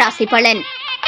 ராசி பலன்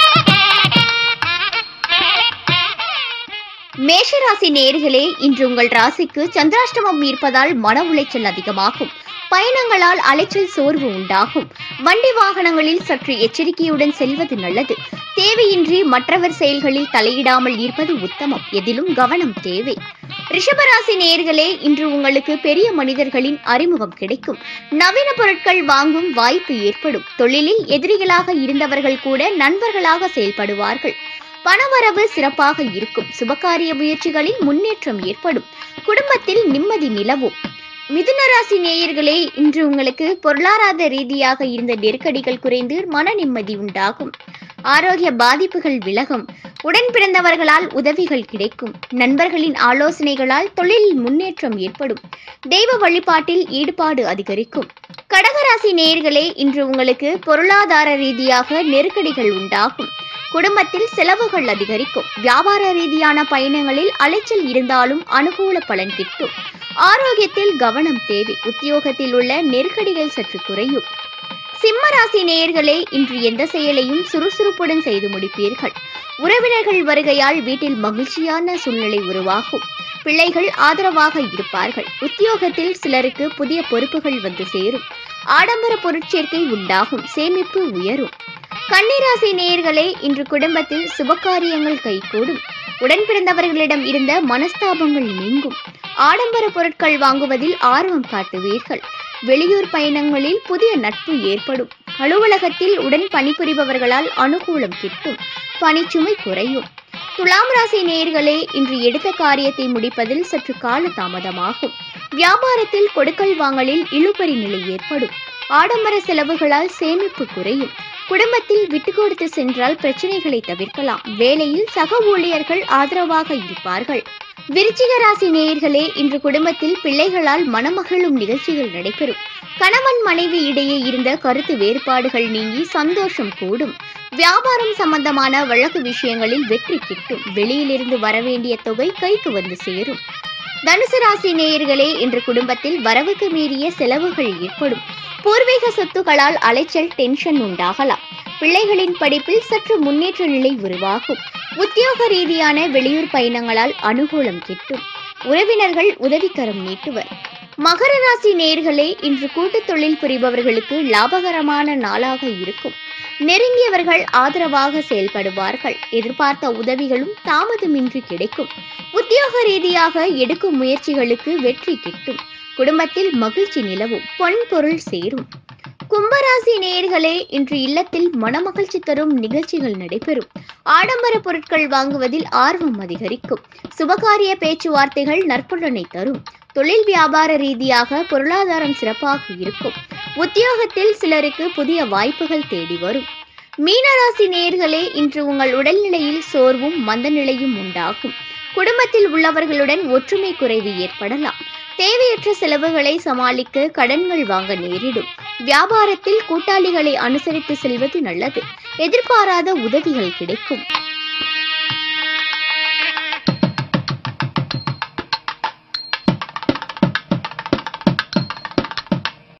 மேஷராசி நேர்களே இன்று உங்கள் ராசிக்கு சந்திராஷ்டமம் இருப்பதால் மன உளைச்சல் அதிகமாகும் பயணங்களால் அலைச்சல் சோர்வு உண்டாகும் வண்டி வாகனங்களில் சற்று எச்சரிக்கையுடன் செல்வது நல்லது தேவையின்றி மற்றவர் செயல்களில் தலையிடாமல் இருப்பது உத்தமம் எதிலும் கவனம் தேவை ரிஷபராசி நேர்களே இன்று உங்களுக்கு பெரிய மனிதர்களின் அறிமுகம் கிடைக்கும் நவீன பொருட்கள் வாங்கும் வாய்ப்பு ஏற்படும் தொழிலில் எதிரிகளாக இருந்தவர்கள் கூட நண்பர்களாக செயல்படுவார்கள் பணவரவு சிறப்பாக இருக்கும் சுபகாரிய முயற்சிகளில் முன்னேற்றம் ஏற்படும் குடும்பத்தில் நிம்மதி நிலவும் மிதுன ராசி நேயர்களே இன்று உங்களுக்கு பொருளாதார ரீதியாக இருந்த நெருக்கடிகள் குறைந்து மன நிம்மதி உண்டாகும் ஆரோக்கிய பாதிப்புகள் விலகும் உடன் பிறந்தவர்களால் உதவிகள் கிடைக்கும் நண்பர்களின் ஆலோசனைகளால் தொழிலில் முன்னேற்றம் ஏற்படும் தெய்வ வழிபாட்டில் ஈடுபாடு அதிகரிக்கும் கடகராசி நேயர்களே இன்று உங்களுக்கு பொருளாதார ரீதியாக நெருக்கடிகள் உண்டாகும் குடும்பத்தில் செலவுகள் அதிகரிக்கும் வியாபார ரீதியான பயணங்களில் அலைச்சல் இருந்தாலும் அனுகூல பலன் கிட்டும் ஆரோக்கியத்தில் கவனம் தேவை உத்தியோகத்தில் உள்ள நெருக்கடிகள் சற்று குறையும் சிம்மராசி நேயர்களே இன்று எந்த செயலையும் சுறுசுறுப்புடன் செய்து முடிப்பீர்கள் உறவினர்கள் வருகையால் வீட்டில் மகிழ்ச்சியான சூழ்நிலை உருவாகும் பிள்ளைகள் ஆதரவாக இருப்பார்கள் உத்தியோகத்தில் சிலருக்கு புதிய பொறுப்புகள் வந்து சேரும் ஆடம்பர பொருட்சேர்க்கை உண்டாகும் சேமிப்பு உயரும் கன்னிராசி நேயர்களே இன்று குடும்பத்தில் சுபகாரியங்கள் கைகூடும் உடன் பிறந்தவர்களிடம் இருந்த மனஸ்தாபங்கள் நீங்கும் ஆடம்பர பொருட்கள் வாங்குவதில் ஆர்வம் காட்டுவீர்கள் வெளியூர் பயணங்களில் புதிய நட்பு ஏற்படும் அலுவலகத்தில் உடன் பணிபுரிபவர்களால் அனுகூலம் கிட்டும் பணிச்சுமை குறையும் துலாம் ராசி நேயர்களே இன்று எடுத்த காரியத்தை முடிப்பதில் சற்று கால தாமதமாகும் வியாபாரத்தில் கொடுக்கல் வாங்கலில் இழுபறி நிலை ஏற்படும் ஆடம்பர செலவுகளால் சேமிப்பு குறையும் குடும்பத்தில் விட்டு கொடுத்து சென்றால் பிரச்சனைகளை தவிர்க்கலாம் வேலையில் சக ஊழியர்கள் ஆதரவாக இருப்பார்கள் விருச்சிக ராசி நேயர்களே இன்று குடும்பத்தில் பிள்ளைகளால் மனமகிழும் நிகழ்ச்சிகள் நடைபெறும் கணவன் மனைவி இடையே இருந்த கருத்து வேறுபாடுகள் நீங்கி சந்தோஷம் கூடும் வியாபாரம் சம்பந்தமான வழக்கு விஷயங்களில் வெற்றி கிட்டும் வெளியிலிருந்து வரவேண்டிய தொகை கைக்கு வந்து சேரும் தனுசு ராசி நேயர்களே இன்று குடும்பத்தில் வரவுக்கு மீறிய செலவுகள் ஏற்படும் பூர்வீக சொத்துக்களால் அலைச்சல் டென்ஷன் உண்டாகலாம் பிள்ளைகளின் படிப்பில் சற்று முன்னேற்ற நிலை உருவாகும் உத்தியோக ரீதியான வெளியூர் பயணங்களால் அனுகூலம் கிட்டும் உறவினர்கள் உதவிக்கரம் நீட்டுவர் மகர ராசி நேர்களே இன்று கூட்டுத் தொழில் புரிபவர்களுக்கு லாபகரமான நாளாக இருக்கும் நெருங்கியவர்கள் ஆதரவாக செயல்படுவார்கள் எதிர்பார்த்த உதவிகளும் தாமதமின்றி கிடைக்கும் உத்தியோக ரீதியாக எடுக்கும் முயற்சிகளுக்கு வெற்றி கிட்டும் குடும்பத்தில் மகிழ்ச்சி நிலவும் பொன் பொருள் சேரும் கும்பராசி நேயர்களே இன்று இல்லத்தில் மனமகிழ்ச்சி தரும் நிகழ்ச்சிகள் நடைபெறும் ஆடம்பர பொருட்கள் வாங்குவதில் ஆர்வம் அதிகரிக்கும் சுபகாரிய பேச்சுவார்த்தைகள் நற்பலனை தரும் தொழில் வியாபார ரீதியாக பொருளாதாரம் சிறப்பாக இருக்கும் உத்தியோகத்தில் சிலருக்கு புதிய வாய்ப்புகள் தேடி வரும் மீனராசி நேயர்களே இன்று உங்கள் உடல்நிலையில் சோர்வும் மந்த நிலையும் உண்டாகும் குடும்பத்தில் உள்ளவர்களுடன் ஒற்றுமை குறைவு ஏற்படலாம் தேவையற்ற செலவுகளை சமாளிக்க கடன்கள் வாங்க நேரிடும் வியாபாரத்தில் கூட்டாளிகளை அனுசரித்து செல்வது நல்லது எதிர்பாராத உதவிகள் கிடைக்கும்